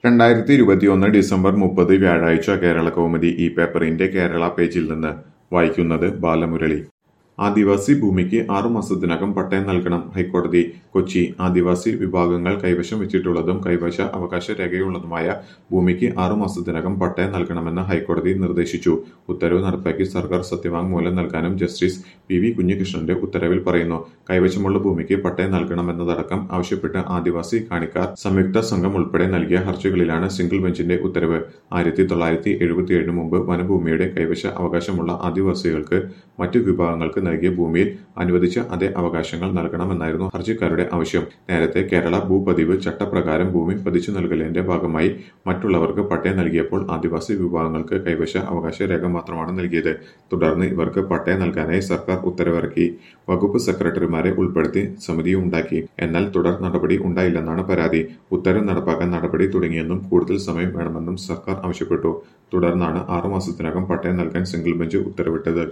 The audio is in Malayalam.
രണ്ടായിരത്തി ഇരുപത്തിയൊന്ന് ഡിസംബർ മുപ്പത് വ്യാഴാഴ്ച കേരള കൗമുദി ഈ പേപ്പറിന്റെ കേരള പേജിൽ നിന്ന് വായിക്കുന്നത് ബാലമുരളി ആദിവാസി ഭൂമിക്ക് ആറുമാസത്തിനകം പട്ടയം നൽകണം ഹൈക്കോടതി കൊച്ചി ആദിവാസി വിഭാഗങ്ങൾ കൈവശം വെച്ചിട്ടുള്ളതും കൈവശ അവകാശ രേഖയുള്ളതുമായ ഭൂമിക്ക് ആറുമാസത്തിനകം പട്ടയം നൽകണമെന്ന് ഹൈക്കോടതി നിർദ്ദേശിച്ചു ഉത്തരവ് നടപ്പാക്കി സർക്കാർ സത്യവാങ്മൂലം നൽകാനും ജസ്റ്റിസ് പി വി കുഞ്ഞികൃഷ്ണന്റെ ഉത്തരവിൽ പറയുന്നു കൈവശമുള്ള ഭൂമിക്ക് പട്ടയം നൽകണമെന്നതടക്കം ആവശ്യപ്പെട്ട് ആദിവാസി കാണിക്കാർ സംയുക്ത സംഘം ഉൾപ്പെടെ നൽകിയ ഹർജികളിലാണ് സിംഗിൾ ബെഞ്ചിന്റെ ഉത്തരവ് ആയിരത്തി തൊള്ളായിരത്തി എഴുപത്തിയേഴിന് മുമ്പ് വനഭൂമിയുടെ കൈവശ അവകാശമുള്ള ആദിവാസികൾക്ക് മറ്റു വിഭാഗങ്ങൾക്ക് നൽകിയ ഭൂമിയിൽ അനുവദിച്ച അതേ അവകാശങ്ങൾ നൽകണമെന്നായിരുന്നു ഹർജിക്കാരുടെ ആവശ്യം നേരത്തെ കേരള ഭൂപതിവ് ചട്ടപ്രകാരം ഭൂമി പതിച്ചു നൽകലിന്റെ ഭാഗമായി മറ്റുള്ളവർക്ക് പട്ടയം നൽകിയപ്പോൾ ആദിവാസി വിഭാഗങ്ങൾക്ക് കൈവശ അവകാശ രേഖ മാത്രമാണ് നൽകിയത് തുടർന്ന് ഇവർക്ക് പട്ടയം നൽകാനായി സർക്കാർ ഉത്തരവിറക്കി വകുപ്പ് സെക്രട്ടറിമാരെ ഉൾപ്പെടുത്തി സമിതിയുണ്ടാക്കി എന്നാൽ തുടർ നടപടി ഉണ്ടായില്ലെന്നാണ് പരാതി ഉത്തരവ് നടപ്പാക്കാൻ നടപടി തുടങ്ങിയെന്നും കൂടുതൽ സമയം വേണമെന്നും സർക്കാർ ആവശ്യപ്പെട്ടു തുടർന്നാണ് ആറുമാസത്തിനകം പട്ടയം നൽകാൻ സിംഗിൾ ബെഞ്ച് ഉത്തരവിട്ടത്